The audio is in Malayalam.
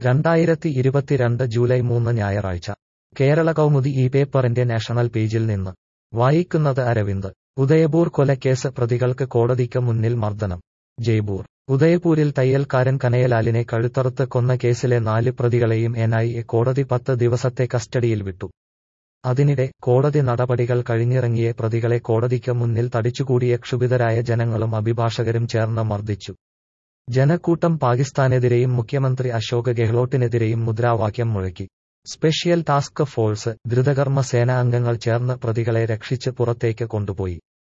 രണ്ടായിരത്തി ഇരുപത്തിരണ്ട് ജൂലൈ മൂന്ന് ഞായറാഴ്ച കേരള കൗമുദി ഈ പേപ്പറിന്റെ നാഷണൽ പേജിൽ നിന്ന് വായിക്കുന്നത് അരവിന്ദ് ഉദയപൂർ കൊലക്കേസ് പ്രതികൾക്ക് കോടതിക്ക് മുന്നിൽ മർദ്ദനം ജയ്പൂർ ഉദയപൂരിൽ തയ്യൽക്കാരൻ കനയലാലിനെ കഴുത്തറുത്ത് കൊന്ന കേസിലെ നാല് പ്രതികളെയും എൻഐഎ കോടതി പത്ത് ദിവസത്തെ കസ്റ്റഡിയിൽ വിട്ടു അതിനിടെ കോടതി നടപടികൾ കഴിഞ്ഞിറങ്ങിയ പ്രതികളെ കോടതിക്ക് മുന്നിൽ തടിച്ചുകൂടിയ ക്ഷുഭിതരായ ജനങ്ങളും അഭിഭാഷകരും ചേർന്ന് മർദ്ദിച്ചു ജനക്കൂട്ടം പാകിസ്ഥാനെതിരെയും മുഖ്യമന്ത്രി അശോക് ഗെഹ്ലോട്ടിനെതിരെയും മുദ്രാവാക്യം മുഴക്കി സ്പെഷ്യൽ ടാസ്ക് ഫോഴ്സ് ദ്രുതകർമ്മ സേന അംഗങ്ങൾ ചേർന്ന് പ്രതികളെ രക്ഷിച്ച് പുറത്തേക്ക് കൊണ്ടുപോയി